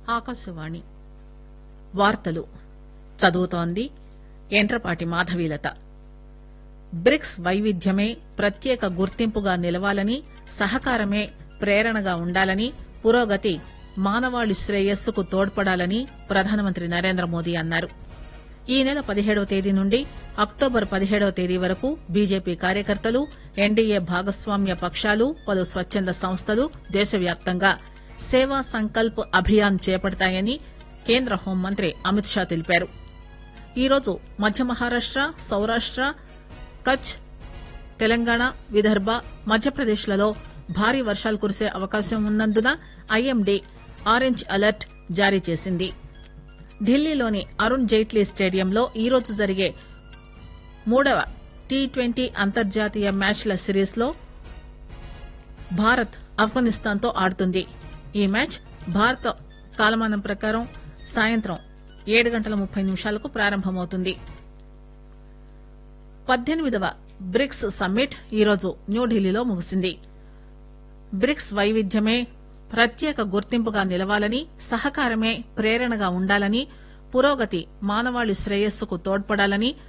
ఆకాశవాణి వార్తలు చదువుతోంది ఎంట్రపాటి మాధవీలత బ్రిక్స్ వైవిధ్యమే ప్రత్యేక గుర్తింపుగా నిలవాలని సహకారమే ప్రేరణగా ఉండాలని పురోగతి మానవాళి శ్రేయస్సుకు తోడ్పడాలని ప్రధానమంత్రి నరేంద్ర మోదీ అన్నారు ఈ నెల పదిహేడవ తేదీ నుండి అక్టోబర్ పదిహేడవ తేదీ వరకు బీజేపీ కార్యకర్తలు ఎన్డీఏ భాగస్వామ్య పక్షాలు పలు స్వచ్చంద సంస్థలు దేశవ్యాప్తంగా సేవా సంకల్ప్ అభియాన్ చేపడతాయని కేంద్ర హోంమంత్రి అమిత్ షా తెలిపారు ఈరోజు మధ్య మహారాష్ట సౌరాష్ట కచ్ తెలంగాణ విదర్భ మధ్యప్రదేశ్లలో భారీ వర్షాలు కురిసే అవకాశం ఉన్నందున ఐఎండీ ఆరెంజ్ అలర్ట్ జారీ చేసింది ఢిల్లీలోని అరుణ్ జైట్లీ స్టేడియంలో ఈరోజు జరిగే మూడవ టీ ట్వంటీ అంతర్జాతీయ మ్యాచ్ల సిరీస్ లో భారత్ ఆఫ్ఘనిస్తాన్ తో ఆడుతుంది ఈ మ్యాచ్ భారత కాలమానం ప్రకారం సాయంత్రం ఏడు గంటల ముప్పై నిమిషాలకు ప్రారంభమవుతుంది పద్దెనిమిదవ బ్రిక్స్ సమ్మిట్ ఈరోజు న్యూఢిల్లీలో ముగిసింది బ్రిక్స్ వైవిధ్యమే ప్రత్యేక గుర్తింపుగా నిలవాలని సహకారమే ప్రేరణగా ఉండాలని పురోగతి మానవాళి శ్రేయస్సుకు తోడ్పడాలని